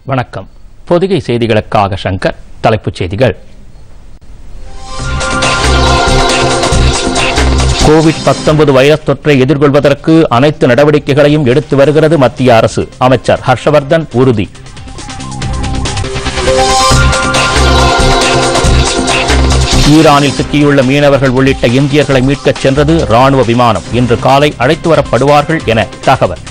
வணக்கம் பொதிகை செய்திகளுக்காக சங்கர் தலைப்புச் செய்திகள் கோவிட் 19 வைரஸ் தொற்றை எதிர்கொள்வதற்கு அனைத்து நடவடிக்கைகளையும் எடுத்து வருகிறது மத்திய அரசு அமைச்சர் ஹர்ஷவர்தன் உறுதி ஈரானில் சிக்கியுள்ள மீனவர்கள் உள்ளிட்ட இந்தியர்களை மீட்கச் சென்றது ராணுவ விமானம் இன்று காலை அழைத்து வரப்படுவார்கள் என தகவல்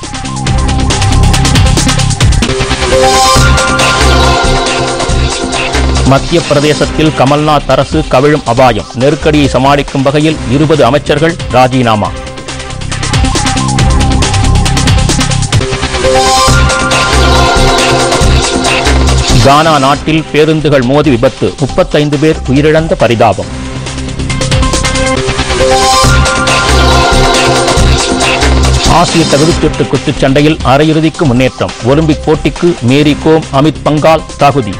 மத்திய பிரதேசத்தில் கமல்நாத் அரசு கவிழும் அபாயம் நெருக்கடியை சமாளிக்கும் வகையில் இருபது அமைச்சர்கள் ராஜினாமா கானா நாட்டில் பேருந்துகள் மோதி விபத்து முப்பத்தைந்து பேர் உயிரிழந்த பரிதாபம் ஆசிய தகுதிச்சுற்று குத்துச்சண்டையில் அரையிறுதிக்கு முன்னேற்றம் ஒலிம்பிக் போட்டிக்கு மேரி கோம் அமித் பங்கால் தகுதி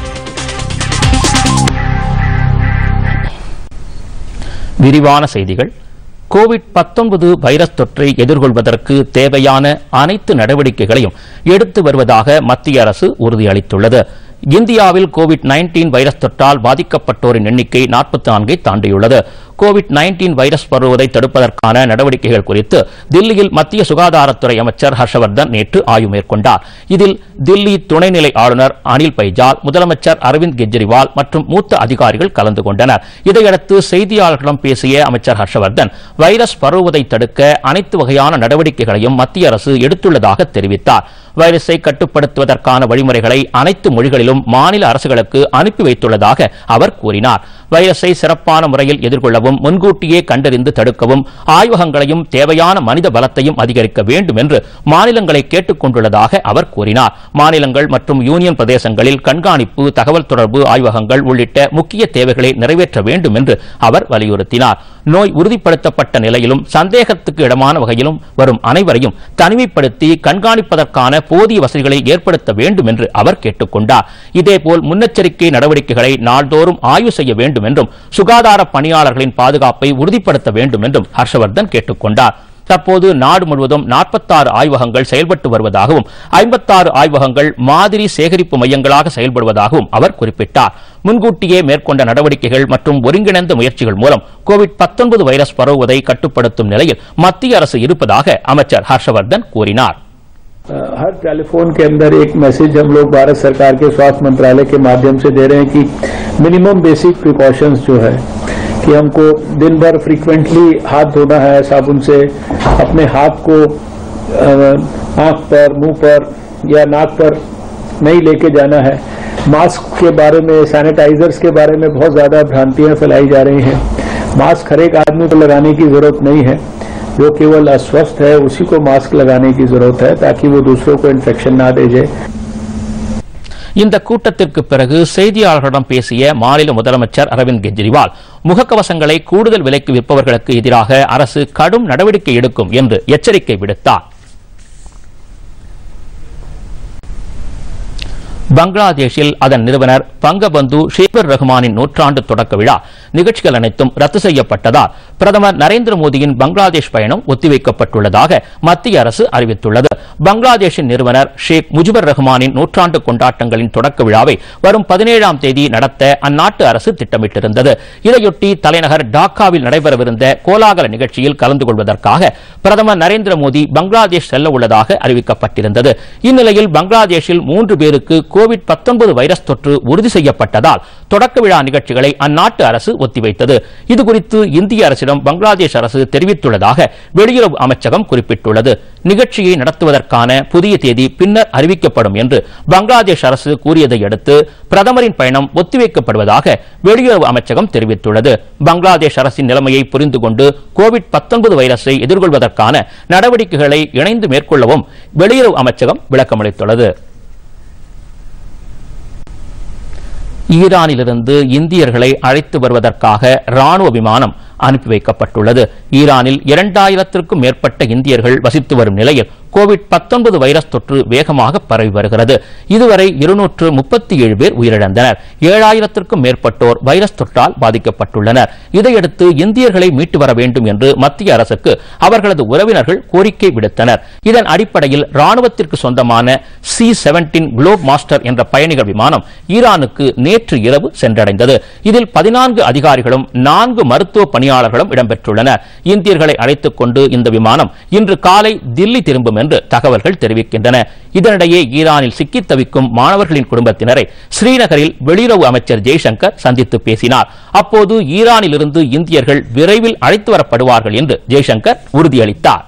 விரிவான செய்திகள் கோவிட் 19 வைரஸ் தொற்றை எதிர்கொள்வதற்கு தேவையான அனைத்து நடவடிக்கைகளையும் எடுத்து வருவதாக மத்திய அரசு உறுதியளித்துள்ளது இந்தியாவில் கோவிட் 19 வைரஸ் தொற்றால் பாதிக்கப்பட்டோரின் எண்ணிக்கை 44 நான்கை தாண்டியுள்ளது கோவிட் 19 வைரஸ் பரவுவதை தடுப்பதற்கான நடவடிக்கைகள் குறித்து தில்லியில் மத்திய சுகாதாரத்துறை அமைச்சர் ஹர்ஷவர்தன் நேற்று ஆய்வு மேற்கொண்டார் இதில் தில்லி துணைநிலை ஆளுநர் அனில் பைஜால் முதலமைச்சர் அரவிந்த் கெஜ்ரிவால் மற்றும் மூத்த அதிகாரிகள் கலந்து கொண்டனர் இதையடுத்து செய்தியாளர்களிடம் பேசிய அமைச்சர் ஹர்ஷவர்தன் வைரஸ் பரவுவதை தடுக்க அனைத்து வகையான நடவடிக்கைகளையும் மத்திய அரசு எடுத்துள்ளதாக தெரிவித்தார் வைரஸை கட்டுப்படுத்துவதற்கான வழிமுறைகளை அனைத்து மொழிகளிலும் மாநில அரசுகளுக்கு அனுப்பி வைத்துள்ளதாக அவர் கூறினார் வைரஸை சிறப்பான முறையில் எதிர்கொள்ளவும் முன்கூட்டியே கண்டறிந்து தடுக்கவும் ஆய்வகங்களையும் தேவையான மனித பலத்தையும் அதிகரிக்க வேண்டும் என்று மாநிலங்களை கேட்டுக் கொண்டுள்ளதாக அவர் கூறினார் மாநிலங்கள் மற்றும் யூனியன் பிரதேசங்களில் கண்காணிப்பு தகவல் தொடர்பு ஆய்வகங்கள் உள்ளிட்ட முக்கிய தேவைகளை நிறைவேற்ற வேண்டும் என்று அவர் வலியுறுத்தினார் நோய் உறுதிப்படுத்தப்பட்ட நிலையிலும் சந்தேகத்துக்கு இடமான வகையிலும் வரும் அனைவரையும் தனிமைப்படுத்தி கண்காணிப்பதற்கான போதிய வசதிகளை ஏற்படுத்த வேண்டும் என்று அவர் கேட்டுக் கொண்டார் இதேபோல் முன்னெச்சரிக்கை நடவடிக்கைகளை நாள்தோறும் ஆய்வு செய்ய வேண்டும் என்றும் சுகாதார பணியாளர்களின் பாதுகாப்பை உறுதிப்படுத்த வேண்டும் என்றும் ஹர்ஷவர்தன் கேட்டுக் கொண்டார் தற்போது நாடு முழுவதும் 46 ஆய்வகங்கள் செயல்பட்டு வருவதாகவும் 56 ஆய்வகங்கள் மாதிரி சேகரிப்பு மையங்களாக செயல்படுவதாகவும் அவர் குறிப்பிட்டார் முன்கூட்டியே மேற்கொண்ட நடவடிக்கைகள் மற்றும் ஒருங்கிணைந்த முயற்சிகள் மூலம் கோவிட் 19 வைரஸ் பரவுவதை கட்டுப்படுத்தும் நிலையில் மத்திய அரசு இருப்பதாக அமைச்சர் ஹர்ஷவர்தன் கூறினார் हर टेलीफोन के अंदर एक मैसेज हम लोग भारत सरकार के स्वास्थ्य मंत्रालय के माध्यम से दे रहे हैं कि मिनिमम बेसिक प्रिकॉशंस जो है कि हमको दिन भर फ्रीक्वेंटली हाथ धोना है साबुन से अपने हाथ को अ, आंख पर मुंह पर या नाक पर नहीं लेके जाना है मास्क के बारे में सैनिटाइजर्स के बारे में बहुत ज्यादा भ्रांतियां फैलाई जा रही हैं मास्क हर एक आदमी को लगाने की जरूरत नहीं है जो केवल अस्वस्थ है उसी को मास्क लगाने की जरूरत है ताकि वो दूसरों को इन्फेक्शन ना दे जाए இந்த கூட்டத்திற்கு பிறகு செய்தியாளர்களிடம் பேசிய மாநில முதலமைச்சர் அரவிந்த் கெஜ்ரிவால் முகக்கவசங்களை கூடுதல் விலைக்கு விற்பவர்களுக்கு எதிராக அரசு கடும் நடவடிக்கை எடுக்கும் என்று எச்சரிக்கை விடுத்தார் பங்களாதேஷில் அதன் நிறுவனர் பங்கபந்து ஷேபர் ரஹ்மானின் நூற்றாண்டு தொடக்க விழா நிகழ்ச்சிகள் அனைத்தும் ரத்து செய்யப்பட்டதால் பிரதமர் நரேந்திர மோடியின் பங்களாதேஷ் பயணம் ஒத்திவைக்கப்பட்டுள்ளதாக மத்திய அரசு அறிவித்துள்ளது பங்களாதேஷின் நிறுவனர் ஷேக் முஜிபுர் ரஹ்மானின் நூற்றாண்டு கொண்டாட்டங்களின் தொடக்க விழாவை வரும் பதினேழாம் தேதி நடத்த அந்நாட்டு அரசு திட்டமிட்டிருந்தது இதையொட்டி தலைநகர் டாக்காவில் நடைபெறவிருந்த கோலாகல நிகழ்ச்சியில் கலந்து கொள்வதற்காக பிரதமர் நரேந்திர மோடி பங்களாதேஷ் செல்ல உள்ளதாக அறிவிக்கப்பட்டிருந்தது இந்நிலையில் பங்களாதேஷில் மூன்று பேருக்கு கோவிட் 19 வைரஸ் தொற்று உறுதி செய்யப்பட்டதால் தொடக்க விழா நிகழ்ச்சிகளை அந்நாட்டு அரசு ஒத்திவைத்தது இதுகுறித்து இந்திய அரசிடம் பங்களாதேஷ் அரசு தெரிவித்துள்ளதாக வெளியுறவு அமைச்சகம் குறிப்பிட்டுள்ளது நிகழ்ச்சியை நடத்துவதற்கான புதிய தேதி பின்னர் அறிவிக்கப்படும் என்று பங்களாதேஷ் அரசு கூறியதை அடுத்து பிரதமரின் பயணம் ஒத்திவைக்கப்படுவதாக வெளியுறவு அமைச்சகம் தெரிவித்துள்ளது பங்களாதேஷ் அரசின் நிலைமையை புரிந்து கொண்டு கோவிட் 19 வைரஸை எதிர்கொள்வதற்கான நடவடிக்கைகளை இணைந்து மேற்கொள்ளவும் வெளியுறவு அமைச்சகம் விளக்கமளித்துள்ளது ஈரானிலிருந்து இந்தியர்களை அழைத்து வருவதற்காக ராணுவ விமானம் அனுப்பி வைக்கப்பட்டுள்ளது ஈரானில் இரண்டாயிரத்திற்கும் மேற்பட்ட இந்தியர்கள் வசித்து வரும் நிலையில் கோவிட் 19 வைரஸ் தொற்று வேகமாக பரவி வருகிறது இதுவரை இருநூற்று முப்பத்தி ஏழு பேர் உயிரிழந்தனர் ஏழாயிரத்திற்கும் மேற்பட்டோர் வைரஸ் தொற்றால் பாதிக்கப்பட்டுள்ளனர் இதையடுத்து இந்தியர்களை மீட்டு வர வேண்டும் என்று மத்திய அரசுக்கு அவர்களது உறவினர்கள் கோரிக்கை விடுத்தனர் இதன் அடிப்படையில் ராணுவத்திற்கு சொந்தமான சி செவன்டீன் குளோப் மாஸ்டர் என்ற பயணிகள் விமானம் ஈரானுக்கு நேற்று இரவு சென்றடைந்தது இதில் பதினான்கு அதிகாரிகளும் நான்கு மருத்துவ பணியாளர்களும் இடம்பெற்றுள்ளனர் இந்தியர்களை அழைத்துக் கொண்டு இந்த விமானம் இன்று காலை தில்லி திரும்பும் என்று தகவல்கள் தெரிவிக்கின்றன இதனிடையே ஈரானில் சிக்கித் தவிக்கும் மாணவர்களின் குடும்பத்தினரை ஸ்ரீநகரில் வெளியுறவு அமைச்சர் ஜெய்சங்கர் சந்தித்து பேசினார் அப்போது ஈரானிலிருந்து இந்தியர்கள் விரைவில் அழைத்து வரப்படுவார்கள் என்று ஜெய்சங்கர் உறுதியளித்தார்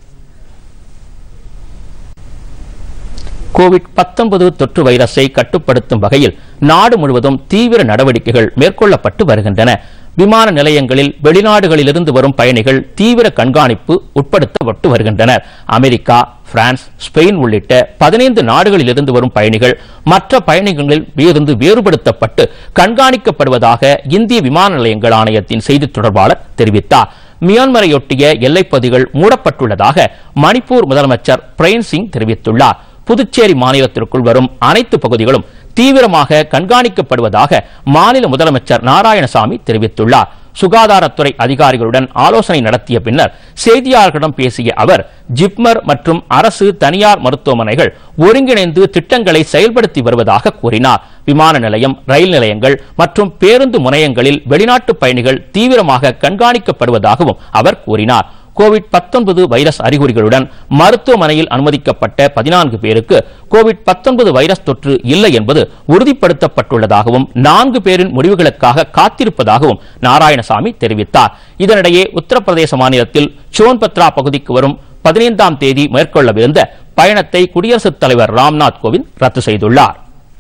கோவிட் 19 தொற்று வைரஸை கட்டுப்படுத்தும் வகையில் நாடு முழுவதும் தீவிர நடவடிக்கைகள் மேற்கொள்ளப்பட்டு வருகின்றன விமான நிலையங்களில் வெளிநாடுகளிலிருந்து வரும் பயணிகள் தீவிர கண்காணிப்பு உட்படுத்தப்பட்டு வருகின்றனர் அமெரிக்கா பிரான்ஸ் ஸ்பெயின் உள்ளிட்ட பதினைந்து நாடுகளிலிருந்து வரும் பயணிகள் மற்ற பயணிகளில் இருந்து வேறுபடுத்தப்பட்டு கண்காணிக்கப்படுவதாக இந்திய விமான நிலையங்கள் ஆணையத்தின் செய்தித் தொடர்பாளர் தெரிவித்தார் மியான்மரையொட்டிய எல்லைப்பகுதிகள் மூடப்பட்டுள்ளதாக மணிப்பூர் முதலமைச்சர் பிரேன் சிங் தெரிவித்துள்ளார் புதுச்சேரி மாநிலத்திற்குள் வரும் அனைத்து பகுதிகளும் தீவிரமாக கண்காணிக்கப்படுவதாக மாநில முதலமைச்சர் நாராயணசாமி தெரிவித்துள்ளார் சுகாதாரத்துறை அதிகாரிகளுடன் ஆலோசனை நடத்திய பின்னர் செய்தியாளர்களிடம் பேசிய அவர் ஜிப்மர் மற்றும் அரசு தனியார் மருத்துவமனைகள் ஒருங்கிணைந்து திட்டங்களை செயல்படுத்தி வருவதாக கூறினார் விமான நிலையம் ரயில் நிலையங்கள் மற்றும் பேருந்து முனையங்களில் வெளிநாட்டு பயணிகள் தீவிரமாக கண்காணிக்கப்படுவதாகவும் அவர் கூறினார் கோவிட் 19 வைரஸ் அறிகுறிகளுடன் மருத்துவமனையில் அனுமதிக்கப்பட்ட பதினான்கு பேருக்கு கோவிட் 19 வைரஸ் தொற்று இல்லை என்பது உறுதிப்படுத்தப்பட்டுள்ளதாகவும் நான்கு பேரின் முடிவுகளுக்காக காத்திருப்பதாகவும் நாராயணசாமி தெரிவித்தார் இதனிடையே உத்தரப்பிரதேச மாநிலத்தில் சோன்பத்ரா பகுதிக்கு வரும் பதினைந்தாம் தேதி மேற்கொள்ளவிருந்த பயணத்தை குடியரசுத் தலைவர் ராம்நாத் கோவிந்த் ரத்து செய்துள்ளார்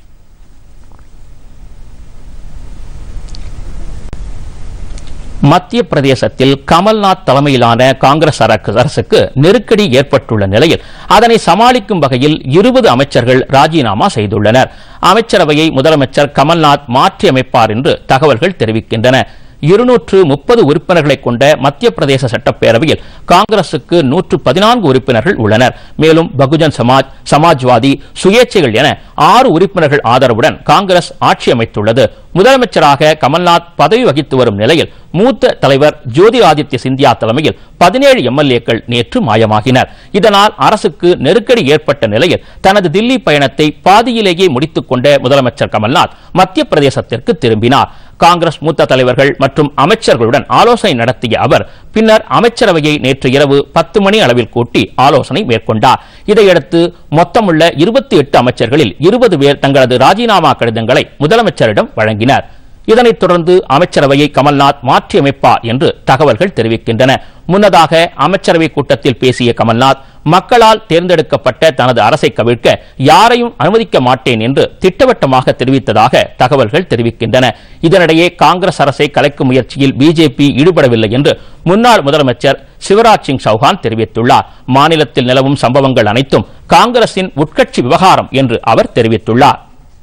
மத்திய பிரதேசத்தில் கமல்நாத் தலைமையிலான காங்கிரஸ் அரசு- அரசுக்கு நெருக்கடி ஏற்பட்டுள்ள நிலையில் அதனை சமாளிக்கும் வகையில் இருபது அமைச்சர்கள் ராஜினாமா செய்துள்ளனர் அமைச்சரவையை முதலமைச்சர் கமல்நாத் மாற்றியமைப்பார் என்று தகவல்கள் தெரிவிக்கின்றன இருநூற்று முப்பது உறுப்பினர்களை கொண்ட மத்திய பிரதேச சட்டப்பேரவையில் காங்கிரசுக்கு நூற்று பதினான்கு உறுப்பினர்கள் உள்ளனர் மேலும் பகுஜன் சமாஜ் சமாஜ்வாதி சுயேட்சைகள் என ஆறு உறுப்பினர்கள் ஆதரவுடன் காங்கிரஸ் ஆட்சி அமைத்துள்ளது முதலமைச்சராக கமல்நாத் பதவி வகித்து வரும் நிலையில் மூத்த தலைவர் ஜோதி ஆதித்ய சிந்தியா தலைமையில் பதினேழு எம்எல்ஏக்கள் நேற்று மாயமாகினர் இதனால் அரசுக்கு நெருக்கடி ஏற்பட்ட நிலையில் தனது தில்லி பயணத்தை பாதியிலேயே முடித்துக் கொண்ட முதலமைச்சர் கமல்நாத் மத்திய பிரதேசத்திற்கு திரும்பினார் காங்கிரஸ் மூத்த தலைவர்கள் மற்றும் அமைச்சர்களுடன் ஆலோசனை நடத்திய அவர் பின்னர் அமைச்சரவையை நேற்று இரவு பத்து மணி அளவில் கூட்டி ஆலோசனை மேற்கொண்டார் இதையடுத்து மொத்தமுள்ள இருபத்தி எட்டு அமைச்சர்களில் இருபது பேர் தங்களது ராஜினாமா கடிதங்களை முதலமைச்சரிடம் வழங்கினர் இதனைத் தொடர்ந்து அமைச்சரவையை கமல்நாத் மாற்றியமைப்பார் என்று தகவல்கள் தெரிவிக்கின்றன முன்னதாக அமைச்சரவை கூட்டத்தில் பேசிய கமல்நாத் மக்களால் தேர்ந்தெடுக்கப்பட்ட தனது அரசை கவிழ்க்க யாரையும் அனுமதிக்க மாட்டேன் என்று திட்டவட்டமாக தெரிவித்ததாக தகவல்கள் தெரிவிக்கின்றன இதனிடையே காங்கிரஸ் அரசை கலைக்கும் முயற்சியில் பிஜேபி ஈடுபடவில்லை என்று முன்னாள் முதலமைச்சர் சிவராஜ் சிங் சௌஹான் தெரிவித்துள்ளார் மாநிலத்தில் நிலவும் சம்பவங்கள் அனைத்தும் காங்கிரசின் உட்கட்சி விவகாரம் என்று அவர் தெரிவித்துள்ளார்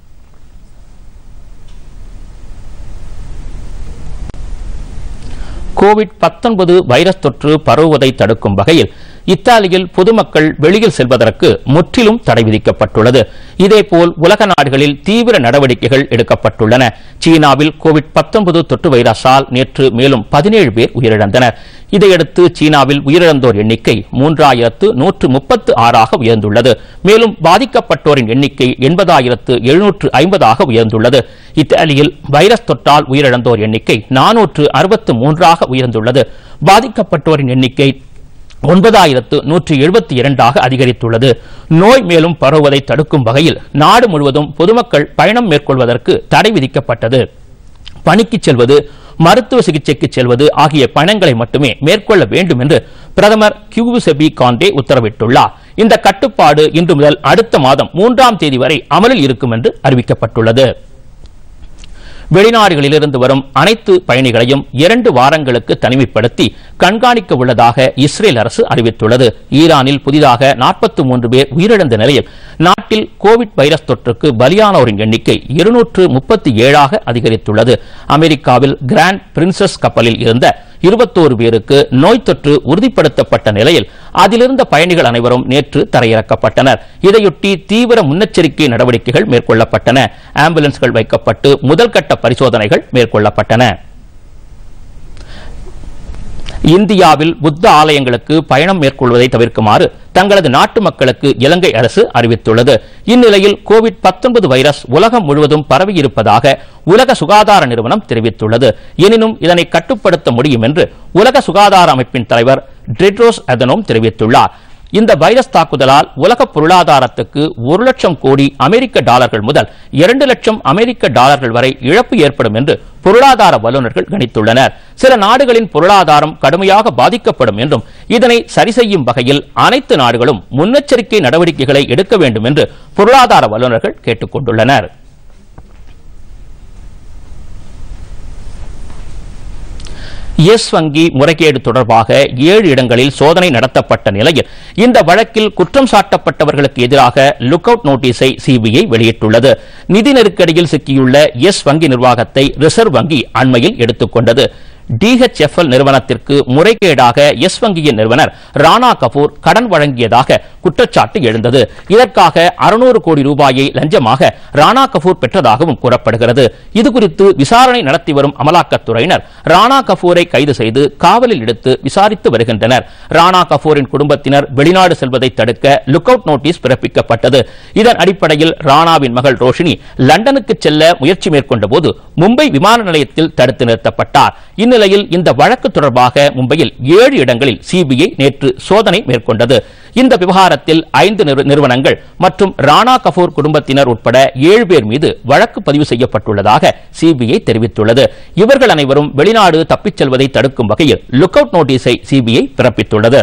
கோவிட் 19 வைரஸ் தொற்று பரவுவதை தடுக்கும் வகையில் இத்தாலியில் பொதுமக்கள் வெளியில் செல்வதற்கு முற்றிலும் தடை விதிக்கப்பட்டுள்ளது இதேபோல் உலக நாடுகளில் தீவிர நடவடிக்கைகள் எடுக்கப்பட்டுள்ளன சீனாவில் கோவிட் 19 தொற்று வைரஸால் நேற்று மேலும் பதினேழு பேர் உயிரிழந்தனர் இதையடுத்து சீனாவில் உயிரிழந்தோர் எண்ணிக்கை மூன்றாயிரத்து நூற்று முப்பத்து ஆறாக உயர்ந்துள்ளது மேலும் பாதிக்கப்பட்டோரின் எண்ணிக்கை எண்பதாயிரத்து எழுநூற்று ஐம்பதாக உயர்ந்துள்ளது இத்தாலியில் வைரஸ் தொற்றால் உயிரிழந்தோர் எண்ணிக்கை நானூற்று அறுபத்து மூன்றாக உயர்ந்துள்ளது பாதிக்கப்பட்டோரின் எண்ணிக்கை ஒன்பதாயிரத்து நூற்று எழுபத்தி இரண்டாக அதிகரித்துள்ளது நோய் மேலும் பரவுவதை தடுக்கும் வகையில் நாடு முழுவதும் பொதுமக்கள் பயணம் மேற்கொள்வதற்கு தடை விதிக்கப்பட்டது பணிக்கு செல்வது மருத்துவ சிகிச்சைக்கு செல்வது ஆகிய பயணங்களை மட்டுமே மேற்கொள்ள வேண்டும் என்று பிரதமர் கியூசெபி காண்டே உத்தரவிட்டுள்ளார் இந்த கட்டுப்பாடு இன்று முதல் அடுத்த மாதம் மூன்றாம் தேதி வரை அமலில் இருக்கும் என்று அறிவிக்கப்பட்டுள்ளது வெளிநாடுகளிலிருந்து வரும் அனைத்து பயணிகளையும் இரண்டு வாரங்களுக்கு தனிமைப்படுத்தி கண்காணிக்க உள்ளதாக இஸ்ரேல் அரசு அறிவித்துள்ளது ஈரானில் புதிதாக 43 பேர் உயிரிழந்த நிலையில் நாட்டின் நாட்டில் கோவிட் வைரஸ் தொற்றுக்கு பலியானோரின் எண்ணிக்கை இருநூற்று முப்பத்தி ஏழாக அதிகரித்துள்ளது அமெரிக்காவில் கிராண்ட் பிரின்சஸ் கப்பலில் இருந்த இருபத்தோரு பேருக்கு நோய் தொற்று உறுதிப்படுத்தப்பட்ட நிலையில் அதிலிருந்த பயணிகள் அனைவரும் நேற்று தரையிறக்கப்பட்டனர் இதையொட்டி தீவிர முன்னெச்சரிக்கை நடவடிக்கைகள் மேற்கொள்ளப்பட்டன ஆம்புலன்ஸ்கள் வைக்கப்பட்டு முதல்கட்ட பரிசோதனைகள் மேற்கொள்ளப்பட்டன இந்தியாவில் புத்த ஆலயங்களுக்கு பயணம் மேற்கொள்வதை தவிர்க்குமாறு தங்களது நாட்டு மக்களுக்கு இலங்கை அரசு அறிவித்துள்ளது இந்நிலையில் கோவிட் 19 வைரஸ் உலகம் முழுவதும் பரவியிருப்பதாக உலக சுகாதார நிறுவனம் தெரிவித்துள்ளது எனினும் இதனை கட்டுப்படுத்த முடியும் என்று உலக சுகாதார அமைப்பின் தலைவர் டெட்ரோஸ் அதனோம் தெரிவித்துள்ளார் இந்த வைரஸ் தாக்குதலால் உலக பொருளாதாரத்துக்கு ஒரு லட்சம் கோடி அமெரிக்க டாலர்கள் முதல் இரண்டு லட்சம் அமெரிக்க டாலர்கள் வரை இழப்பு ஏற்படும் என்று பொருளாதார வல்லுநர்கள் கணித்துள்ளனர் சில நாடுகளின் பொருளாதாரம் கடுமையாக பாதிக்கப்படும் என்றும் இதனை சரி செய்யும் வகையில் அனைத்து நாடுகளும் முன்னெச்சரிக்கை நடவடிக்கைகளை எடுக்க வேண்டும் என்று பொருளாதார வல்லுநர்கள் கேட்டுக் கொண்டுள்ளனர் எஸ் வங்கி முறைகேடு தொடர்பாக ஏழு இடங்களில் சோதனை நடத்தப்பட்ட நிலையில் இந்த வழக்கில் குற்றம் சாட்டப்பட்டவர்களுக்கு எதிராக லுக் அவுட் நோட்டீஸை சிபிஐ வெளியிட்டுள்ளது நிதி நெருக்கடியில் சிக்கியுள்ள எஸ் வங்கி நிர்வாகத்தை ரிசர்வ் வங்கி அண்மையில் எடுத்துக்கொண்டது டிஹெச்எஃப்எல் நிறுவனத்திற்கு முறைகேடாக எஸ் வங்கியின் நிறுவனர் ராணா கபூர் கடன் வழங்கியதாக குற்றச்சாட்டு எழுந்தது இதற்காக அறுநூறு கோடி ரூபாயை லஞ்சமாக ராணா கபூர் பெற்றதாகவும் கூறப்படுகிறது இதுகுறித்து விசாரணை நடத்தி வரும் அமலாக்கத்துறையினர் ராணா கபூரை கைது செய்து காவலில் எடுத்து விசாரித்து வருகின்றனர் ராணா கபூரின் குடும்பத்தினர் வெளிநாடு செல்வதை தடுக்க லுக் அவுட் நோட்டீஸ் பிறப்பிக்கப்பட்டது இதன் அடிப்படையில் ராணாவின் மகள் ரோஷினி லண்டனுக்கு செல்ல முயற்சி மேற்கொண்ட போது மும்பை விமான நிலையத்தில் தடுத்து நிறுத்தப்பட்டார் இந்நிலையில் இந்த வழக்கு தொடர்பாக மும்பையில் ஏழு இடங்களில் சிபிஐ நேற்று சோதனை மேற்கொண்டது இந்த விவகாரத்தில் ஐந்து நிறு- நிறுவனங்கள் மற்றும் ராணா கபூர் குடும்பத்தினர் உட்பட ஏழு பேர் மீது வழக்கு பதிவு செய்யப்பட்டுள்ளதாக சிபிஐ தெரிவித்துள்ளது இவர்கள் அனைவரும் வெளிநாடு தப்பிச் செல்வதை தடுக்கும் வகையில் லுக் அவுட் நோட்டீஸை சிபிஐ பிறப்பித்துள்ளது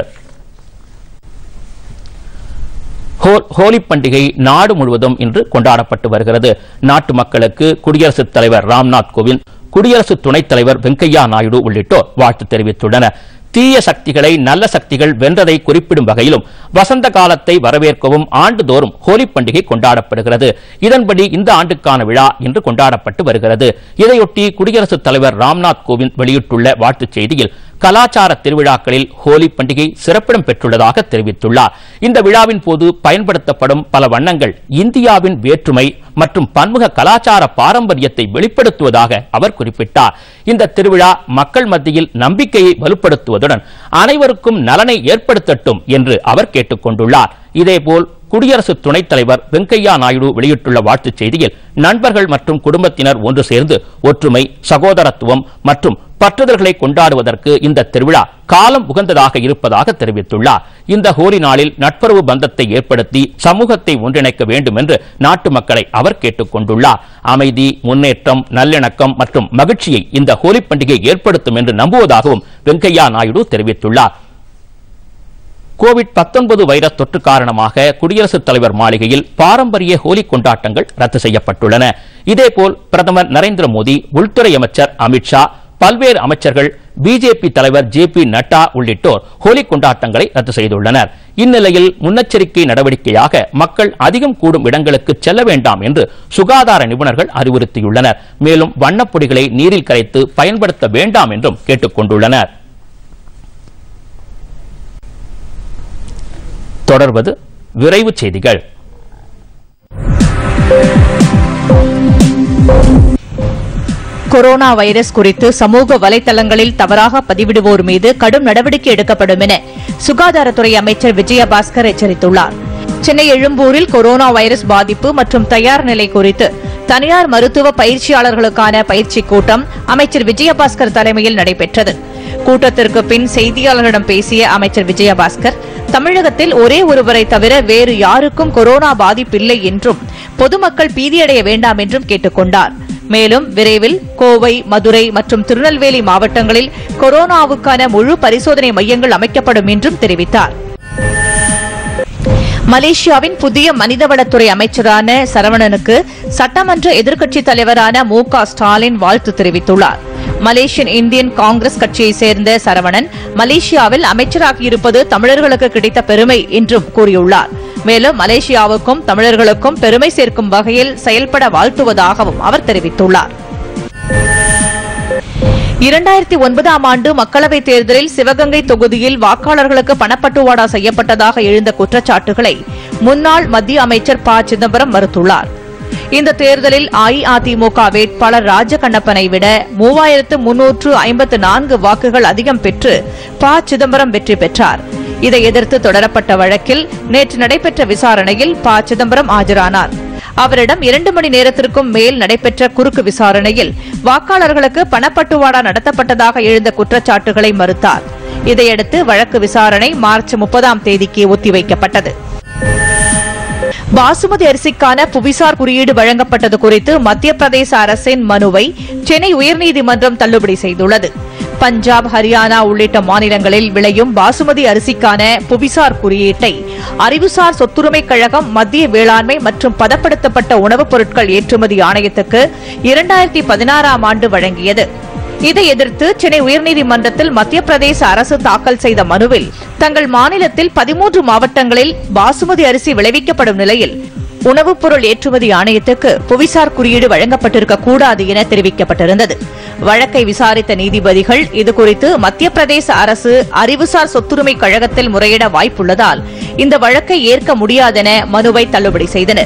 ஹோ- ஹோலி பண்டிகை நாடு முழுவதும் இன்று கொண்டாடப்பட்டு வருகிறது நாட்டு மக்களுக்கு குடியரசுத் தலைவர் ராம்நாத் கோவிந்த் குடியரசு துணைத் தலைவர் வெங்கையா நாயுடு உள்ளிட்டோர் வாழ்த்து தெரிவித்துள்ளனர் தீய சக்திகளை நல்ல சக்திகள் வென்றதை குறிப்பிடும் வகையிலும் வசந்த காலத்தை வரவேற்கவும் ஆண்டுதோறும் ஹோலி பண்டிகை கொண்டாடப்படுகிறது இதன்படி இந்த ஆண்டுக்கான விழா இன்று கொண்டாடப்பட்டு வருகிறது இதையொட்டி குடியரசுத் தலைவர் ராம்நாத் கோவிந்த் வெளியிட்டுள்ள வாழ்த்துச் செய்தியில் கலாச்சார திருவிழாக்களில் ஹோலி பண்டிகை சிறப்பிடம் பெற்றுள்ளதாக தெரிவித்துள்ளார் இந்த விழாவின் போது பயன்படுத்தப்படும் பல வண்ணங்கள் இந்தியாவின் வேற்றுமை மற்றும் பன்முக கலாச்சார பாரம்பரியத்தை வெளிப்படுத்துவதாக அவர் குறிப்பிட்டார் இந்த திருவிழா மக்கள் மத்தியில் நம்பிக்கையை வலுப்படுத்துவதுடன் அனைவருக்கும் நலனை ஏற்படுத்தட்டும் என்று அவர் கேட்டுக் கொண்டுள்ளார் இதேபோல் குடியரசு துணைத் தலைவர் வெங்கையா நாயுடு வெளியிட்டுள்ள வாழ்த்துச் செய்தியில் நண்பர்கள் மற்றும் குடும்பத்தினர் ஒன்று சேர்ந்து ஒற்றுமை சகோதரத்துவம் மற்றும் பற்றுதல்களை கொண்டாடுவதற்கு இந்த திருவிழா காலம் உகந்ததாக இருப்பதாக தெரிவித்துள்ளார் இந்த ஹோலி நாளில் நட்புறவு பந்தத்தை ஏற்படுத்தி சமூகத்தை ஒன்றிணைக்க வேண்டும் என்று நாட்டு மக்களை அவர் கேட்டுக் கொண்டுள்ளார் அமைதி முன்னேற்றம் நல்லிணக்கம் மற்றும் மகிழ்ச்சியை இந்த ஹோலி பண்டிகை ஏற்படுத்தும் என்று நம்புவதாகவும் வெங்கையா நாயுடு தெரிவித்துள்ளார் கோவிட் 19 வைரஸ் தொற்று காரணமாக குடியரசுத் தலைவர் மாளிகையில் பாரம்பரிய ஹோலி கொண்டாட்டங்கள் ரத்து செய்யப்பட்டுள்ளன இதேபோல் பிரதமர் நரேந்திர மோடி உள்துறை அமைச்சர் அமித்ஷா பல்வேறு அமைச்சர்கள் பிஜேபி தலைவர் ஜே பி நட்டா உள்ளிட்டோர் ஹோலி கொண்டாட்டங்களை ரத்து செய்துள்ளனர் இந்நிலையில் முன்னெச்சரிக்கை நடவடிக்கையாக மக்கள் அதிகம் கூடும் இடங்களுக்கு செல்ல வேண்டாம் என்று சுகாதார நிபுணர்கள் அறிவுறுத்தியுள்ளனர் மேலும் வண்ணப்பொடிகளை நீரில் கரைத்து பயன்படுத்த வேண்டாம் என்றும் கேட்டுக் கொண்டுள்ளனர் தொடர்வது விரைவுச் செய்திகள் கொரோனா வைரஸ் குறித்து சமூக வலைதளங்களில் தவறாக பதிவிடுவோர் மீது கடும் நடவடிக்கை எடுக்கப்படும் என சுகாதாரத்துறை அமைச்சர் விஜயபாஸ்கர் எச்சரித்துள்ளார் சென்னை எழும்பூரில் கொரோனா வைரஸ் பாதிப்பு மற்றும் தயார் நிலை குறித்து தனியார் மருத்துவ பயிற்சியாளர்களுக்கான பயிற்சி கூட்டம் அமைச்சர் விஜயபாஸ்கர் தலைமையில் நடைபெற்றது கூட்டத்திற்கு பின் செய்தியாளர்களிடம் பேசிய அமைச்சர் விஜயபாஸ்கர் தமிழகத்தில் ஒரே ஒருவரை தவிர வேறு யாருக்கும் கொரோனா பாதிப்பில்லை என்றும் பொதுமக்கள் பீதியடைய வேண்டாம் என்றும் கேட்டுக் கொண்டார் மேலும் விரைவில் கோவை மதுரை மற்றும் திருநெல்வேலி மாவட்டங்களில் கொரோனாவுக்கான முழு பரிசோதனை மையங்கள் அமைக்கப்படும் என்றும் தெரிவித்தார் மலேசியாவின் புதிய மனிதவளத்துறை அமைச்சரான சரவணனுக்கு சட்டமன்ற எதிர்க்கட்சித் தலைவரான மு க ஸ்டாலின் வாழ்த்து தெரிவித்துள்ளார் மலேசியன் இந்தியன் காங்கிரஸ் கட்சியைச் சேர்ந்த சரவணன் மலேசியாவில் அமைச்சராகியிருப்பது தமிழர்களுக்கு கிடைத்த பெருமை என்றும் கூறியுள்ளார் மேலும் மலேசியாவுக்கும் தமிழர்களுக்கும் பெருமை சேர்க்கும் வகையில் செயல்பட வாழ்த்துவதாகவும் அவர் தெரிவித்துள்ளார் இரண்டாயிரத்தி ஒன்பதாம் ஆண்டு மக்களவைத் தேர்தலில் சிவகங்கை தொகுதியில் வாக்காளர்களுக்கு பணப்பட்டுவாடா செய்யப்பட்டதாக எழுந்த குற்றச்சாட்டுகளை முன்னாள் மத்திய அமைச்சர் ப சிதம்பரம் மறுத்துள்ளார் இந்த தேர்தலில் அஇஅதிமுக வேட்பாளர் ராஜகண்ணப்பனை விட மூவாயிரத்து முன்னூற்று ஐம்பத்து நான்கு வாக்குகள் அதிகம் பெற்று ப சிதம்பரம் வெற்றி பெற்றார் இதை எதிர்த்து தொடரப்பட்ட வழக்கில் நேற்று நடைபெற்ற விசாரணையில் ப சிதம்பரம் ஆஜரானார் அவரிடம் இரண்டு மணி நேரத்திற்கும் மேல் நடைபெற்ற குறுக்கு விசாரணையில் வாக்காளர்களுக்கு பணப்பட்டுவாடா நடத்தப்பட்டதாக எழுந்த குற்றச்சாட்டுகளை மறுத்தார் இதையடுத்து வழக்கு விசாரணை மார்ச் முப்பதாம் தேதிக்கு ஒத்திவைக்கப்பட்டது பாசுமதி அரிசிக்கான புவிசார் குறியீடு வழங்கப்பட்டது குறித்து மத்திய பிரதேச அரசின் மனுவை சென்னை உயர்நீதிமன்றம் தள்ளுபடி செய்துள்ளது பஞ்சாப் ஹரியானா உள்ளிட்ட மாநிலங்களில் விளையும் பாசுமதி அரிசிக்கான புவிசார் குறியீட்டை அறிவுசார் சொத்துரிமைக் கழகம் மத்திய வேளாண்மை மற்றும் பதப்படுத்தப்பட்ட உணவுப் பொருட்கள் ஏற்றுமதி ஆணையத்துக்கு இரண்டாயிரத்தி பதினாறாம் ஆண்டு வழங்கியது இதை எதிர்த்து சென்னை உயர்நீதிமன்றத்தில் மத்திய பிரதேச அரசு தாக்கல் செய்த மனுவில் தங்கள் மாநிலத்தில் பதிமூன்று மாவட்டங்களில் பாசுமதி அரிசி விளைவிக்கப்படும் நிலையில் உணவுப் பொருள் ஏற்றுமதி ஆணையத்துக்கு புவிசார் குறியீடு வழங்கப்பட்டிருக்க கூடாது என தெரிவிக்கப்பட்டிருந்தது வழக்கை விசாரித்த நீதிபதிகள் இதுகுறித்து மத்திய பிரதேச அரசு அறிவுசார் சொத்துரிமை கழகத்தில் முறையிட வாய்ப்புள்ளதால் இந்த வழக்கை ஏற்க முடியாதென மனுவை தள்ளுபடி செய்தனர்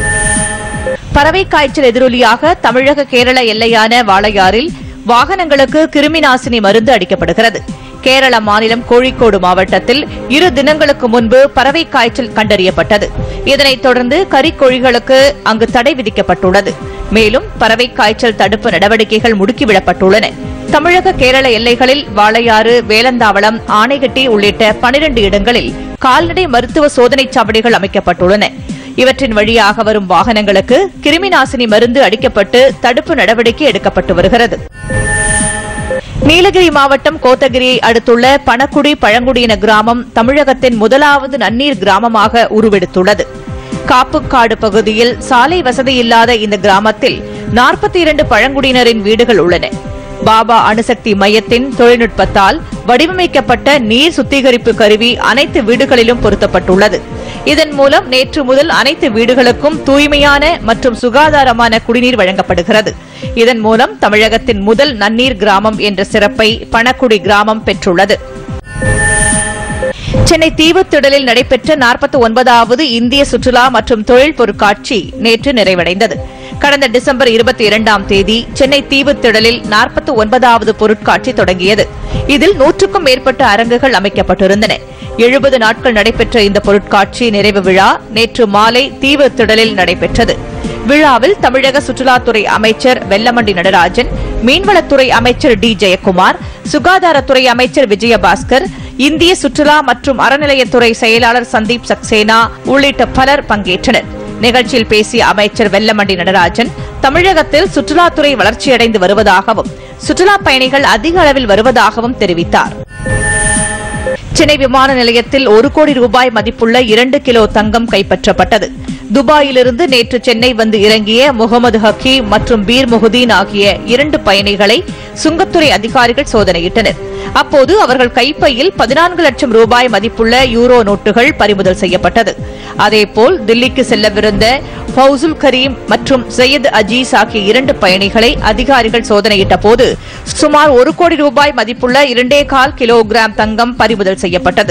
பறவை காய்ச்சல் எதிரொலியாக தமிழக கேரள எல்லையான வாளையாறில் வாகனங்களுக்கு கிருமி நாசினி மருந்து அடிக்கப்படுகிறது கேரள மாநிலம் கோழிக்கோடு மாவட்டத்தில் இரு தினங்களுக்கு முன்பு பறவை காய்ச்சல் கண்டறியப்பட்டது இதனைத் தொடர்ந்து கறிக்கோழிகளுக்கு அங்கு தடை விதிக்கப்பட்டுள்ளது மேலும் பறவை காய்ச்சல் தடுப்பு நடவடிக்கைகள் முடுக்கிவிடப்பட்டுள்ளன தமிழக கேரள எல்லைகளில் வாளையாறு வேலந்தாவளம் ஆணைகட்டி உள்ளிட்ட பனிரண்டு இடங்களில் கால்நடை மருத்துவ சோதனைச் சாவடிகள் அமைக்கப்பட்டுள்ளன இவற்றின் வழியாக வரும் வாகனங்களுக்கு கிருமி நாசினி மருந்து அடிக்கப்பட்டு தடுப்பு நடவடிக்கை எடுக்கப்பட்டு வருகிறது நீலகிரி மாவட்டம் கோத்தகிரியை அடுத்துள்ள பணக்குடி பழங்குடியின கிராமம் தமிழகத்தின் முதலாவது நன்னீர் கிராமமாக உருவெடுத்துள்ளது காப்புக்காடு பகுதியில் சாலை வசதி இல்லாத இந்த கிராமத்தில் நாற்பத்தி இரண்டு பழங்குடியினரின் வீடுகள் உள்ளன பாபா அணுசக்தி மையத்தின் தொழில்நுட்பத்தால் வடிவமைக்கப்பட்ட நீர் சுத்திகரிப்பு கருவி அனைத்து வீடுகளிலும் பொருத்தப்பட்டுள்ளது இதன் மூலம் நேற்று முதல் அனைத்து வீடுகளுக்கும் தூய்மையான மற்றும் சுகாதாரமான குடிநீர் வழங்கப்படுகிறது இதன் மூலம் தமிழகத்தின் முதல் நன்னீர் கிராமம் என்ற சிறப்பை பணக்குடி கிராமம் பெற்றுள்ளது சென்னை தீவுத்திடலில் நடைபெற்ற நாற்பத்தி ஒன்பதாவது இந்திய சுற்றுலா மற்றும் தொழில் பொருட்காட்சி நேற்று நிறைவடைந்தது கடந்த டிசம்பர் இருபத்தி இரண்டாம் தேதி சென்னை தீவுத்திடலில் நாற்பத்தி ஒன்பதாவது பொருட்காட்சி தொடங்கியது இதில் நூற்றுக்கும் மேற்பட்ட அரங்குகள் அமைக்கப்பட்டிருந்தன எழுபது நாட்கள் நடைபெற்ற இந்த பொருட்காட்சி நிறைவு விழா நேற்று மாலை தீவுத்திடலில் நடைபெற்றது விழாவில் தமிழக சுற்றுலாத்துறை அமைச்சர் வெல்லமண்டி நடராஜன் மீன்வளத்துறை அமைச்சர் டி ஜெயக்குமார் சுகாதாரத்துறை அமைச்சர் விஜயபாஸ்கர் இந்திய சுற்றுலா மற்றும் அறநிலையத்துறை செயலாளர் சந்தீப் சக்சேனா உள்ளிட்ட பலர் பங்கேற்றனர் நிகழ்ச்சியில் பேசிய அமைச்சர் வெல்லமண்டி நடராஜன் தமிழகத்தில் சுற்றுலாத்துறை வளர்ச்சியடைந்து வருவதாகவும் சுற்றுலாப் பயணிகள் அதிக அளவில் வருவதாகவும் தெரிவித்தார் சென்னை விமான நிலையத்தில் ஒரு கோடி ரூபாய் மதிப்புள்ள இரண்டு கிலோ தங்கம் கைப்பற்றப்பட்டது துபாயிலிருந்து நேற்று சென்னை வந்து இறங்கிய முகமது ஹக்கீம் மற்றும் பீர் முகுதீன் ஆகிய இரண்டு பயணிகளை சுங்கத்துறை அதிகாரிகள் சோதனையிட்டனர் அப்போது அவர்கள் கைப்பையில் பதினான்கு லட்சம் ரூபாய் மதிப்புள்ள யூரோ நோட்டுகள் பறிமுதல் செய்யப்பட்டது அதேபோல் தில்லிக்கு செல்லவிருந்த ஃபவுசுல் கரீம் மற்றும் சையத் அஜீஸ் ஆகிய இரண்டு பயணிகளை அதிகாரிகள் சோதனையிட்ட போது சுமார் ஒரு கோடி ரூபாய் மதிப்புள்ள இரண்டே கால் கிலோகிராம் தங்கம் பறிமுதல் செய்யப்பட்டது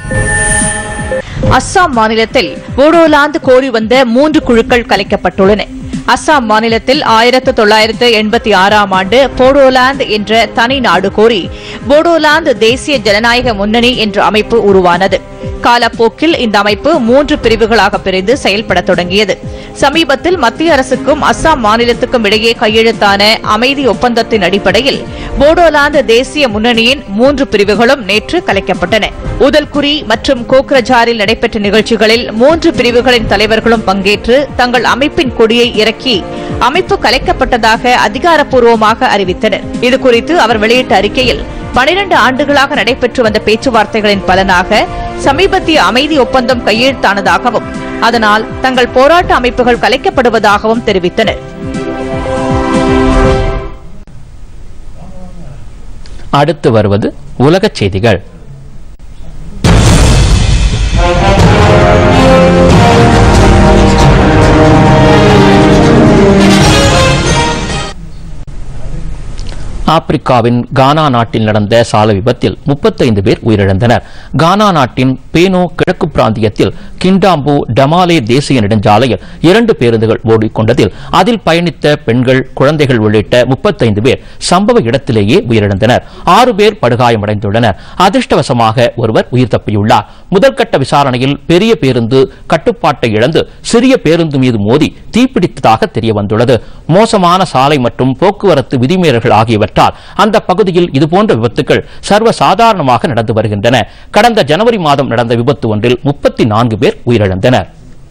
அஸ்ஸாம் மாநிலத்தில் போடோலாந்து கோரி வந்த மூன்று குழுக்கள் கலைக்கப்பட்டுள்ளன அஸ்ஸாம் மாநிலத்தில் ஆயிரத்து தொள்ளாயிரத்து எண்பத்தி ஆறாம் ஆண்டு போடோலாந்து என்ற தனி நாடு கோரி போடோலாந்து தேசிய ஜனநாயக முன்னணி என்ற அமைப்பு உருவானது காலப்போக்கில் இந்த அமைப்பு மூன்று பிரிவுகளாக பிரிந்து செயல்பட தொடங்கியது சமீபத்தில் மத்திய அரசுக்கும் அஸ்ஸாம் மாநிலத்துக்கும் இடையே கையெழுத்தான அமைதி ஒப்பந்தத்தின் அடிப்படையில் போடோலாந்து தேசிய முன்னணியின் மூன்று பிரிவுகளும் நேற்று கலைக்கப்பட்டன உதல்குரி மற்றும் கோக்ரஜாரில் நடைபெற்ற நிகழ்ச்சிகளில் மூன்று பிரிவுகளின் தலைவர்களும் பங்கேற்று தங்கள் அமைப்பின் கொடியை இறக்கி அமைப்பு கலைக்கப்பட்டதாக அதிகாரப்பூர்வமாக அறிவித்தனர் இதுகுறித்து அவர் வெளியிட்ட அறிக்கையில் பனிரண்டு ஆண்டுகளாக நடைபெற்று வந்த பேச்சுவார்த்தைகளின் பலனாக சமீபத்திய அமைதி ஒப்பந்தம் கையெழுத்தானதாகவும் அதனால் தங்கள் போராட்ட அமைப்புகள் கலைக்கப்படுவதாகவும் தெரிவித்தனர் அடுத்து வருவது உலகச் செய்திகள் ஆப்பிரிக்காவின் கானா நாட்டில் நடந்த சாலை விபத்தில் முப்பத்தைந்து பேர் உயிரிழந்தனர் கானா நாட்டின் பேனோ கிழக்கு பிராந்தியத்தில் கிண்டாம்பு டமாலே தேசிய நெடுஞ்சாலையில் இரண்டு பேருந்துகள் ஓடிக்கொண்டதில் அதில் பயணித்த பெண்கள் குழந்தைகள் உள்ளிட்ட முப்பத்தைந்து பேர் சம்பவ இடத்திலேயே உயிரிழந்தனர் ஆறு பேர் படுகாயமடைந்துள்ளனர் அதிர்ஷ்டவசமாக ஒருவர் உயிர் தப்பியுள்ளார் முதல்கட்ட விசாரணையில் பெரிய பேருந்து கட்டுப்பாட்டை இழந்து சிறிய பேருந்து மீது மோதி தீப்பிடித்ததாக தெரியவந்துள்ளது மோசமான சாலை மற்றும் போக்குவரத்து விதிமீறல்கள் ஆகியவற்றால் அந்த பகுதியில் இதுபோன்ற விபத்துகள் சர்வசாதாரணமாக நடந்து வருகின்றன கடந்த ஜனவரி மாதம் நடந்த விபத்து ஒன்றில் முப்பத்தி நான்கு பேர் உயிரிழந்தனர்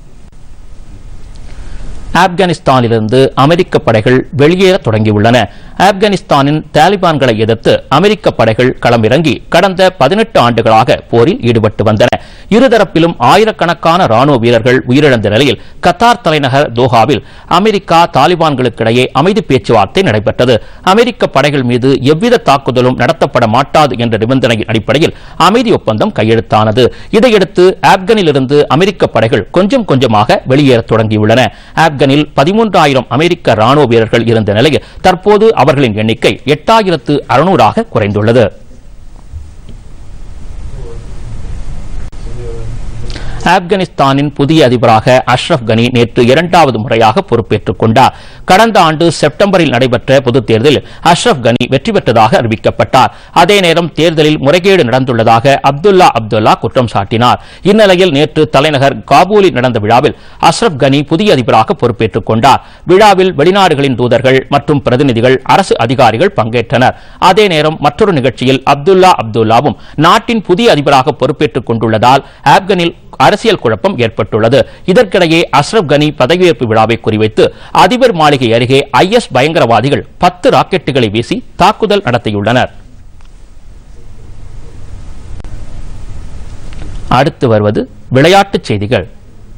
ஆப்கானிஸ்தானிலிருந்து அமெரிக்க படைகள் வெளியேற தொடங்கியுள்ளன ஆப்கானிஸ்தானின் தாலிபான்களை எதிர்த்து அமெரிக்க படைகள் களமிறங்கி கடந்த பதினெட்டு ஆண்டுகளாக போரில் ஈடுபட்டு வந்தன இருதரப்பிலும் ஆயிரக்கணக்கான ராணுவ வீரர்கள் உயிரிழந்த நிலையில் கத்தார் தலைநகர் தோஹாவில் அமெரிக்கா தாலிபான்களுக்கிடையே அமைதி பேச்சுவார்த்தை நடைபெற்றது அமெரிக்க படைகள் மீது எவ்வித தாக்குதலும் நடத்தப்பட மாட்டாது என்ற நிபந்தனையின் அடிப்படையில் அமைதி ஒப்பந்தம் கையெழுத்தானது இதையடுத்து ஆப்கானிலிருந்து அமெரிக்க படைகள் கொஞ்சம் கொஞ்சமாக வெளியேறத் தொடங்கியுள்ளன ஆப்கானில் பதிமூன்றாயிரம் அமெரிக்க ராணுவ வீரர்கள் இருந்த நிலையில் தற்போது அவர்களின் எண்ணிக்கை எட்டாயிரத்து அறுநூறாக குறைந்துள்ளது ஆப்கானிஸ்தானின் புதிய அதிபராக அஷ்ரப் கனி நேற்று இரண்டாவது முறையாக பொறுப்பேற்றுக் கொண்டார் கடந்த ஆண்டு செப்டம்பரில் நடைபெற்ற பொதுத் தேர்தலில் அஷ்ரப் கனி வெற்றி பெற்றதாக அறிவிக்கப்பட்டார் அதே நேரம் தேர்தலில் முறைகேடு நடந்துள்ளதாக அப்துல்லா அப்துல்லா குற்றம் சாட்டினார் இந்நிலையில் நேற்று தலைநகர் காபூலில் நடந்த விழாவில் அஷ்ரப் கனி புதிய அதிபராக பொறுப்பேற்றுக் கொண்டார் விழாவில் வெளிநாடுகளின் தூதர்கள் மற்றும் பிரதிநிதிகள் அரசு அதிகாரிகள் பங்கேற்றனர் அதே நேரம் மற்றொரு நிகழ்ச்சியில் அப்துல்லா அப்துல்லாவும் நாட்டின் புதிய அதிபராக பொறுப்பேற்றுக் கொண்டுள்ளதால் ஆப்கானில் அரசியல் குழப்பம் ஏற்பட்டுள்ளது இதற்கிடையே அஸ்ரப் கனி பதவியேற்பு விழாவை குறிவைத்து அதிபர் மாளிகை அருகே ஐஎஸ் பயங்கரவாதிகள் பத்து ராக்கெட்டுகளை வீசி தாக்குதல் நடத்தியுள்ளனர் அடுத்து வருவது விளையாட்டுச் செய்திகள்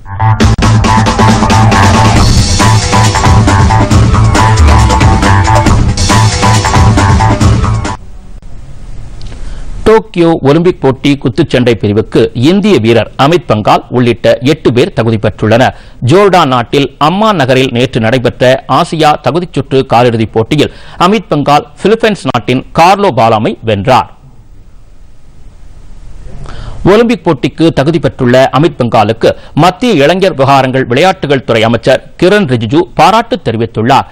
டோக்கியோ ஒலிம்பிக் போட்டி குத்துச்சண்டை பிரிவுக்கு இந்திய வீரர் அமித் பங்கால் உள்ளிட்ட எட்டு பேர் தகுதி பெற்றுள்ளனர் ஜோர்டான் நாட்டில் அம்மான் நகரில் நேற்று நடைபெற்ற ஆசியா தகுதிச் சுற்று காலிறுதிப் போட்டியில் அமித் பங்கால் பிலிப்பைன்ஸ் நாட்டின் கார்லோ பாலாமை வென்றார் ஒலிம்பிக் போட்டிக்கு தகுதி பெற்றுள்ள அமித் பங்காலுக்கு மத்திய இளைஞர் விவகாரங்கள் விளையாட்டுகள் துறை அமைச்சர் கிரண் ரிஜிஜு பாராட்டு தெரிவித்துள்ளார்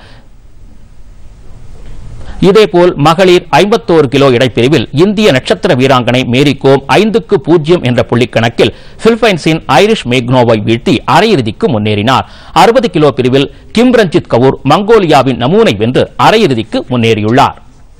இதேபோல் மகளிர் ஐம்பத்தோரு கிலோ எடைப்பிரிவில் இந்திய நட்சத்திர வீராங்கனை மேரி கோம் ஐந்துக்கு பூஜ்ஜியம் என்ற புள்ளிக் கணக்கில் பிலிப்பைன்ஸின் ஐரிஷ் மேக்னோவை வீழ்த்தி அரையிறுதிக்கு முன்னேறினார் அறுபது கிலோ பிரிவில் கிம் ரஞ்சித் கவுர் மங்கோலியாவின் நமூனை வென்று அரையிறுதிக்கு முன்னேறியுள்ளார்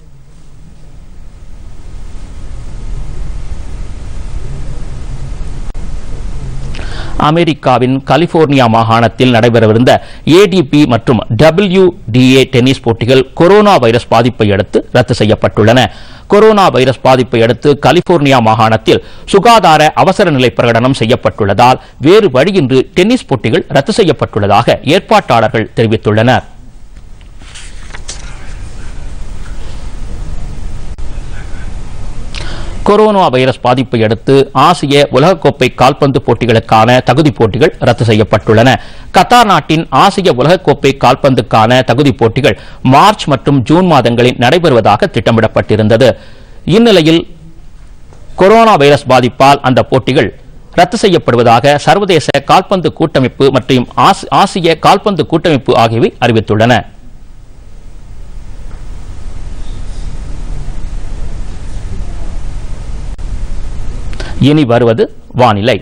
அமெரிக்காவின் கலிபோர்னியா மாகாணத்தில் நடைபெறவிருந்த ஏடிபி மற்றும் டபிள்யூடிஏ டென்னிஸ் போட்டிகள் கொரோனா வைரஸ் பாதிப்பை அடுத்து ரத்து செய்யப்பட்டுள்ளன கொரோனா வைரஸ் பாதிப்பை அடுத்து கலிபோர்னியா மாகாணத்தில் சுகாதார அவசர நிலை பிரகடனம் செய்யப்பட்டுள்ளதால் வேறு வழியின்றி டென்னிஸ் போட்டிகள் ரத்து செய்யப்பட்டுள்ளதாக ஏற்பாட்டாளர்கள் தெரிவித்துள்ளனர் கொரோனா வைரஸ் பாதிப்பை அடுத்து ஆசிய உலகக்கோப்பை கால்பந்து போட்டிகளுக்கான தகுதிப் போட்டிகள் ரத்து செய்யப்பட்டுள்ளன கத்தார் நாட்டின் ஆசிய உலகக்கோப்பை கால்பந்துக்கான தகுதிப் போட்டிகள் மார்ச் மற்றும் ஜூன் மாதங்களில் நடைபெறுவதாக திட்டமிடப்பட்டிருந்தது இந்நிலையில் கொரோனா வைரஸ் பாதிப்பால் அந்த போட்டிகள் ரத்து செய்யப்படுவதாக சர்வதேச கால்பந்து கூட்டமைப்பு மற்றும் ஆசி- ஆசிய கால்பந்து கூட்டமைப்பு ஆகியவை அறிவித்துள்ளன இனி வருவது வானிலை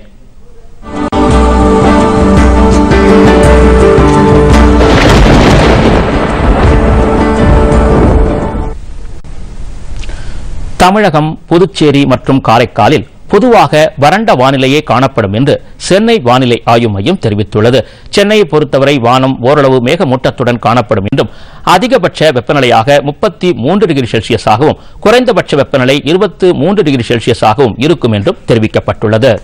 தமிழகம் புதுச்சேரி மற்றும் காரைக்காலில் பொதுவாக வறண்ட வானிலையே காணப்படும் என்று சென்னை வானிலை ஆய்வு மையம் தெரிவித்துள்ளது சென்னையை பொறுத்தவரை வானம் ஓரளவு மேகமூட்டத்துடன் காணப்படும் என்றும் அதிகபட்ச வெப்பநிலையாக முப்பத்தி மூன்று டிகிரி செல்சியஸாகவும் குறைந்தபட்ச வெப்பநிலை இருபத்து மூன்று டிகிரி செல்சியஸாகவும் இருக்கும் என்றும் தெரிவிக்கப்பட்டுள்ளது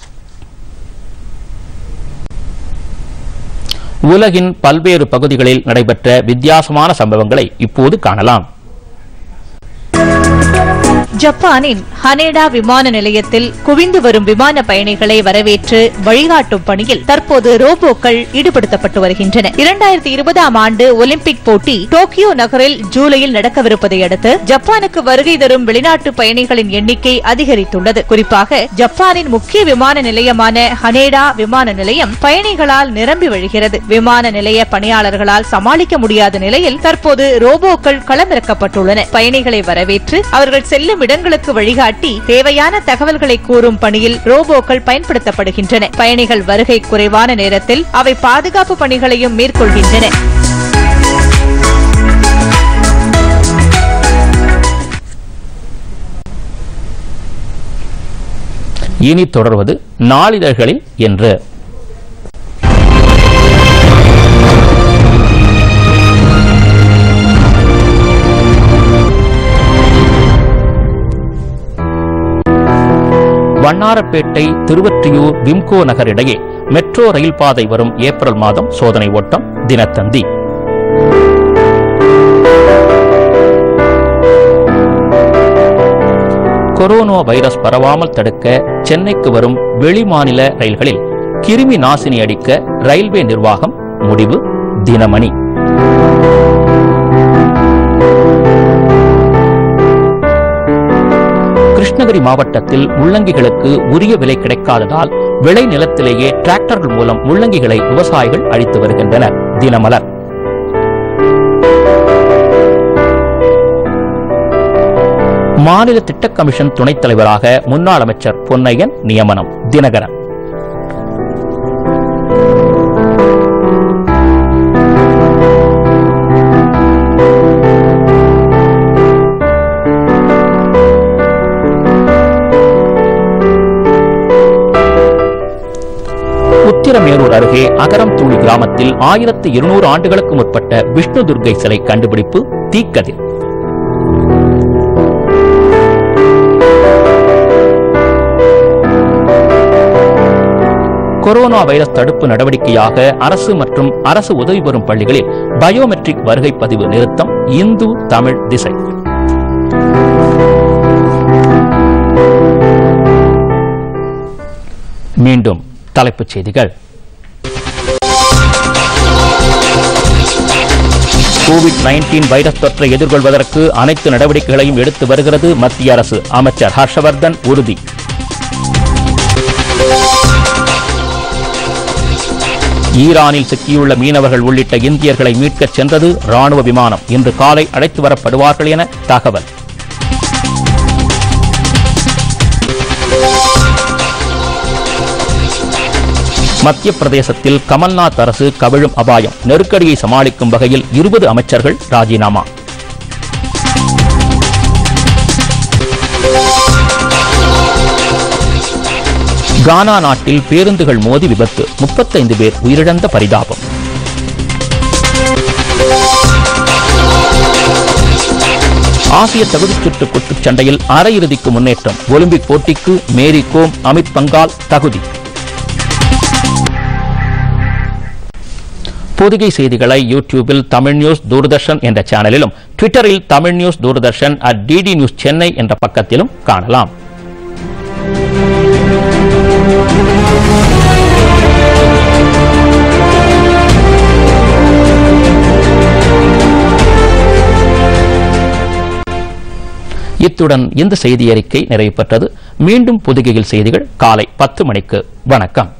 உலகின் பல்வேறு பகுதிகளில் நடைபெற்ற வித்தியாசமான சம்பவங்களை இப்போது காணலாம் ஜப்பானின் ஹனேடா விமான நிலையத்தில் குவிந்து வரும் விமான பயணிகளை வரவேற்று வழிகாட்டும் பணியில் தற்போது ரோபோக்கள் ஈடுபடுத்தப்பட்டு வருகின்றன இரண்டாயிரத்தி இருபதாம் ஆண்டு ஒலிம்பிக் போட்டி டோக்கியோ நகரில் ஜூலையில் நடக்கவிருப்பதை அடுத்து ஜப்பானுக்கு வருகை தரும் வெளிநாட்டு பயணிகளின் எண்ணிக்கை அதிகரித்துள்ளது குறிப்பாக ஜப்பானின் முக்கிய விமான நிலையமான ஹனேடா விமான நிலையம் பயணிகளால் நிரம்பி வழிகிறது விமான நிலைய பணியாளர்களால் சமாளிக்க முடியாத நிலையில் தற்போது ரோபோக்கள் களமிறக்கப்பட்டுள்ளன பயணிகளை வரவேற்று அவர்கள் செல்லும் இடங்களுக்கு வழிகாட்டி தேவையான தகவல்களை கூறும் பணியில் ரோபோக்கள் பயன்படுத்தப்படுகின்றன பயணிகள் வருகை குறைவான நேரத்தில் அவை பாதுகாப்பு பணிகளையும் மேற்கொள்கின்றன இனி தொடர்வது நாளிதழ்களில் என்று வண்ணாரப்பேட்டை திருவொற்றியூர் விம்கோ நகர் இடையே மெட்ரோ ரயில் பாதை வரும் ஏப்ரல் மாதம் சோதனை ஓட்டம் தினத்தந்தி கொரோனா வைரஸ் பரவாமல் தடுக்க சென்னைக்கு வரும் வெளிமாநில ரயில்களில் கிருமி நாசினி அடிக்க ரயில்வே நிர்வாகம் முடிவு தினமணி கிருஷ்ணகிரி மாவட்டத்தில் முள்ளங்கிகளுக்கு உரிய விலை கிடைக்காததால் விளை நிலத்திலேயே டிராக்டர்கள் மூலம் முள்ளங்கிகளை விவசாயிகள் அழித்து வருகின்றனர் தினமலர் மாநில திட்டக் கமிஷன் துணைத் தலைவராக முன்னாள் அமைச்சர் பொன்னையன் நியமனம் தினகரன் உத்திரமேரூர் அருகே அகரம் தூளி கிராமத்தில் ஆயிரத்து இருநூறு ஆண்டுகளுக்கு முற்பட்ட விஷ்ணு துர்க்கை சிலை கண்டுபிடிப்பு தீக்கதிர் கொரோனா வைரஸ் தடுப்பு நடவடிக்கையாக அரசு மற்றும் அரசு உதவி பெறும் பள்ளிகளில் பயோமெட்ரிக் வருகை பதிவு நிறுத்தம் இந்து தமிழ் திசை மீண்டும் தலைப்புச் செய்திகள் கோவிட் நைன்டீன் வைரஸ் தொற்றை எதிர்கொள்வதற்கு அனைத்து நடவடிக்கைகளையும் எடுத்து வருகிறது மத்திய அரசு அமைச்சர் ஹர்ஷவர்தன் உறுதி ஈரானில் சிக்கியுள்ள மீனவர்கள் உள்ளிட்ட இந்தியர்களை மீட்கச் சென்றது ராணுவ விமானம் இன்று காலை அழைத்து வரப்படுவார்கள் என தகவல் மத்திய பிரதேசத்தில் கமல்நாத் அரசு கவிழும் அபாயம் நெருக்கடியை சமாளிக்கும் வகையில் இருபது அமைச்சர்கள் ராஜினாமா கானா நாட்டில் பேருந்துகள் மோதி விபத்து முப்பத்தைந்து பேர் உயிரிழந்த பரிதாபம் ஆசிய தகுதிச் சுற்று குத்துச் சண்டையில் அரையிறுதிக்கு முன்னேற்றம் ஒலிம்பிக் போட்டிக்கு மேரி கோம் அமித் பங்கால் தகுதி பொதிகை செய்திகளை யூடியூபில் தமிழ் நியூஸ் தூர்தர்ஷன் என்ற சேனலிலும் ட்விட்டரில் Tamil news Doordarshan at DD news Chennai என்ற பக்கத்திலும் காணலாம் இத்துடன் இந்த செய்தி அறிக்கை நிறைவு பெற்றது மீண்டும் பொதிகையில் செய்திகள் காலை பத்து மணிக்கு வணக்கம்